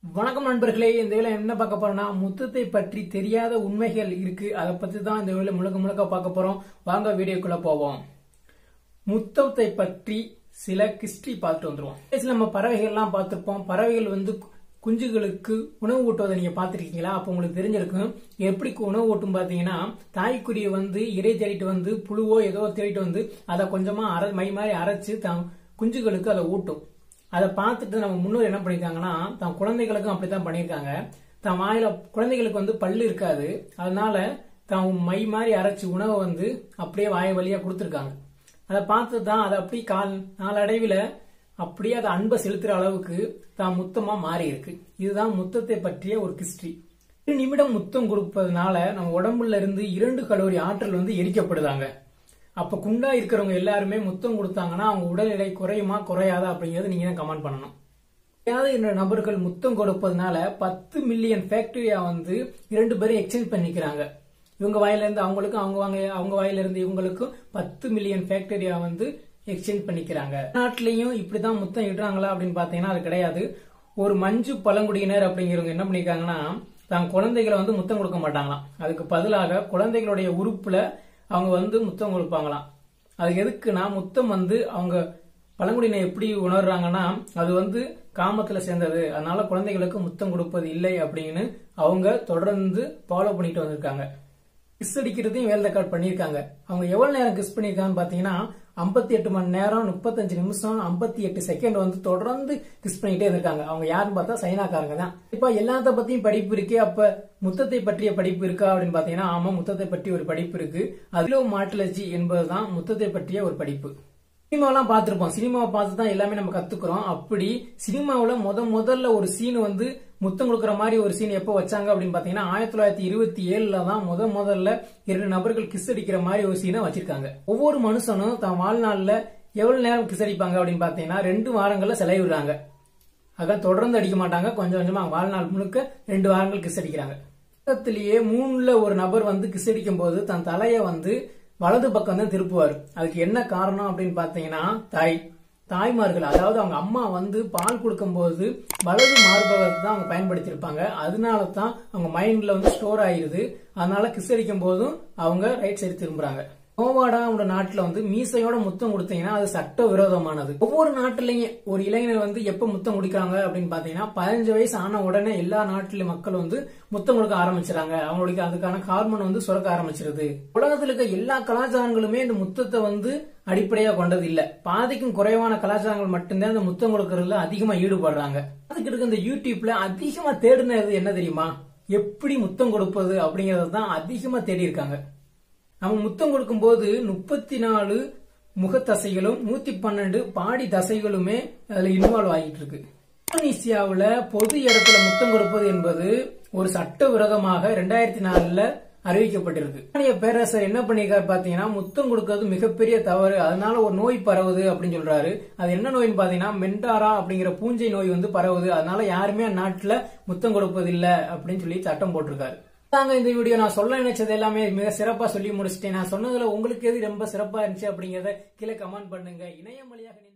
வணக்கம் நண்பர்களே இந்த வேலை என்ன பார்க்க போறோம்னா முத்தத்தை பற்றி தெரியாத உண்மைகள் இருக்கு அதை பத்தி தான் இந்த வேலை முழுக்க முழுக்க பார்க்க போறோம் வாங்க வீடியோக்குள்ள போவோம் முத்தத்தை பற்றி சில கிஸ்ட்ரி பார்த்துட்டு வந்துருவோம் பேசில நம்ம பறவைகள்லாம் பார்த்திருப்போம் பறவைகள் வந்து குஞ்சுகளுக்கு உணவு ஊட்டுவதை நீங்க பார்த்திருக்கீங்களா அப்போ உங்களுக்கு தெரிஞ்சிருக்கும் எப்படி உணவு ஊட்டும் பார்த்தீங்கன்னா தாய்க்குருவியை வந்து இறை தேடிட்டு வந்து புழுவோ ஏதோ தேடிட்டு வந்து அதை கொஞ்சமா அரை மை மாதிரி அரைச்சு தான் குஞ்சுகளுக்கு அதை ஊட்டும் அதை பார்த்துட்டு நம்ம முன்னோர் என்ன பண்ணிருக்காங்கன்னா தன் குழந்தைகளுக்கும் அப்படித்தான் பண்ணியிருக்காங்க தன் வாயில குழந்தைகளுக்கு வந்து பல்லு இருக்காது அதனால தான் மை மாதிரி அரைச்சு உணவை வந்து அப்படியே வாய வழியா கொடுத்துருக்காங்க அதை பார்த்து தான் அதை அப்படி கால் நாளடைவில் அப்படியே அதை அன்பை செலுத்துற அளவுக்கு தான் முத்தமா மாறி இருக்கு இதுதான் முத்தத்தை பற்றிய ஒரு கிஸ்ட்ரி ஒரு நிமிடம் முத்தம் கொடுப்பதனால நம்ம உடம்புல இருந்து இரண்டு கலோரி ஆற்றல் வந்து எரிக்கப்படுதாங்க அப்ப குண்டா இருக்கிறவங்க எல்லாருமே முத்தம் கொடுத்தாங்கன்னா அவங்க உடல் எடை குறையுமா குறையாதா அப்படிங்கறது நீங்க தான் கமெண்ட் பண்ணணும் ஏதாவது இந்த நபர்கள் முத்தம் கொடுப்பதனால பத்து மில்லியன் ஃபேக்டரியா வந்து இரண்டு பேரும் எக்ஸ்சேஞ்ச் பண்ணிக்கிறாங்க இவங்க வாயில இருந்து அவங்களுக்கும் அவங்க வாங்க அவங்க வாயில இருந்து இவங்களுக்கும் பத்து மில்லியன் ஃபேக்டரியா வந்து எக்ஸ்சேஞ்ச் பண்ணிக்கிறாங்க நாட்டிலையும் இப்படிதான் முத்தம் இடுறாங்களா அப்படின்னு பாத்தீங்கன்னா அது கிடையாது ஒரு மஞ்சு பழங்குடியினர் அப்படிங்கிறவங்க என்ன பண்ணிருக்காங்கன்னா தான் குழந்தைகளை வந்து முத்தம் கொடுக்க மாட்டாங்களாம் அதுக்கு பதிலாக குழந்தைகளுடைய உறுப்புல அவங்க வந்து முத்தம் கொடுப்பாங்களாம் அது எதுக்குன்னா முத்தம் வந்து அவங்க பழங்குடியினர் எப்படி உணர்றாங்கன்னா அது வந்து காமத்துல சேர்ந்தது அதனால குழந்தைகளுக்கு முத்தம் கொடுப்பது இல்லை அப்படின்னு அவங்க தொடர்ந்து ஃபாலோ பண்ணிட்டு வந்திருக்காங்க கிஸ் அடிக்கிறதையும் வேல் ரெக்கார்ட் பண்ணியிருக்காங்க அவங்க எவ்வளவு நேரம் கிஸ் பண்ணியிருக்காங்கன்னு பாத்தீங்கன்னா ஐம்பத்தி எட்டு மணி நேரம் முப்பத்தஞ்சு நிமிஷம் ஐம்பத்தி எட்டு செகண்ட் வந்து தொடர்ந்து கிஸ் பண்ணிட்டே இருக்காங்க அவங்க யாருன்னு பார்த்தா சைனாக்காரங்க தான் இப்ப எல்லாத்த பத்தியும் படிப்பு இருக்கு அப்ப முத்தத்தை பற்றிய படிப்பு இருக்கா அப்படின்னு பாத்தீங்கன்னா ஆமா முத்தத்தை பற்றி ஒரு படிப்பு இருக்கு அதிலோ மாட்டலஜி என்பதுதான் முத்தத்தை பற்றிய ஒரு படிப்பு சினிமாவெல்லாம் பார்த்திருப்போம் சினிமாவை பார்த்து தான் எல்லாமே நம்ம கத்துக்கிறோம் அப்படி சினிமாவில் முத முதல்ல ஒரு சீன் வந்து முத்தம் கொடுக்குற மாதிரி ஒரு சீன் எப்போ வச்சாங்க அப்படின்னு பாத்தீங்கன்னா ஆயிரத்தி தொள்ளாயிரத்தி இருபத்தி ஏழுல தான் முத முதல்ல இரண்டு நபர்கள் கிஸ் அடிக்கிற மாதிரி ஒரு சீனை வச்சிருக்காங்க ஒவ்வொரு மனுஷனும் தான் வாழ்நாள்ல எவ்வளவு நேரம் கிஸ் அடிப்பாங்க அப்படின்னு பாத்தீங்கன்னா ரெண்டு வாரங்கள்ல செலவிடுறாங்க ஆக தொடர்ந்து அடிக்க மாட்டாங்க கொஞ்சம் கொஞ்சமா வாழ்நாள் முழுக்க ரெண்டு வாரங்கள் கிஸ் அடிக்கிறாங்க பக்கத்திலேயே மூணுல ஒரு நபர் வந்து கிஸ் அடிக்கும் போது தன் தலைய வந்து வலது பக்கம் தான் திருப்புவார் அதுக்கு என்ன காரணம் அப்படின்னு பாத்தீங்கன்னா தாய் தாய்மார்கள் அதாவது அவங்க அம்மா வந்து பால் கொடுக்கும்போது வலது மார்பகத்தை தான் அவங்க பயன்படுத்தியிருப்பாங்க அதனால தான் அவங்க மைண்ட்ல வந்து ஸ்டோர் ஆயிருது அதனால கிஸ் அடிக்கும் போதும் அவங்க ரைட் சைடு திரும்புறாங்க நோவாடா அவங்க நாட்டுல வந்து மீசையோட முத்தம் கொடுத்தீங்கன்னா அது சட்ட விரோதமானது ஒவ்வொரு நாட்டிலையும் ஒரு இளைஞர் வந்து எப்ப முத்தம் குடிக்கிறாங்க அப்படின்னு பாத்தீங்கன்னா பதினஞ்சு வயசு ஆன உடனே எல்லா நாட்டில மக்கள் வந்து முத்தம் கொடுக்க ஆரம்பிச்சிடாங்க அவங்களுக்கு அதுக்கான ஹார்மோன் வந்து சுரக்க ஆரம்பிச்சிருது உலகத்துல இருக்க எல்லா கலாச்சாரங்களுமே இந்த முத்தத்தை வந்து அடிப்படையா கொண்டது இல்ல பாதிக்கும் குறைவான கலாச்சாரங்கள் மட்டும்தான் இந்த முத்தம் கொடுக்கறதுல அதிகமா ஈடுபடுறாங்க அதுக்கு இருக்க இந்த யூடியூப்ல அதிகமா தேடினது என்ன தெரியுமா எப்படி முத்தம் கொடுப்பது அப்படிங்கறத தான் அதிகமா தேடி இருக்காங்க நம்ம முத்தம் கொடுக்கும்போது முப்பத்தி நாலு முகத்தசைகளும் நூத்தி பன்னெண்டு பாடி தசைகளுமே அதுல இன்வால்வ் ஆகிட்டு இருக்கு இந்தோனேசியாவுல பொது இடத்துல முத்தம் கொடுப்பது என்பது ஒரு சட்ட விரோதமாக ரெண்டாயிரத்தி நாலுல அறிவிக்கப்பட்டிருக்கு இஸ்லாமிய பேரரசர் என்ன பண்ணிருக்காரு பாத்தீங்கன்னா முத்தம் கொடுக்கறது மிகப்பெரிய தவறு அதனால ஒரு நோய் பரவுது அப்படின்னு சொல்றாரு அது என்ன நோய்னு பாத்தீங்கன்னா மென்டாரா அப்படிங்கிற பூஞ்சை நோய் வந்து பரவுது அதனால யாருமே நாட்டுல முத்தம் கொடுப்பது இல்ல அப்படின்னு சொல்லி சட்டம் போட்டிருக்காரு தாங்க இந்த வீடியோ நான் சொல்ல நினைச்சது எல்லாமே மிக சிறப்பா சொல்லி முடிச்சிட்டேன் நான் சொன்னதுல உங்களுக்கு எது ரொம்ப சிறப்பா இருந்துச்சு அப்படிங்கறத கீழே கமெண்ட் பண்ணுங்க இணையம் வழியாக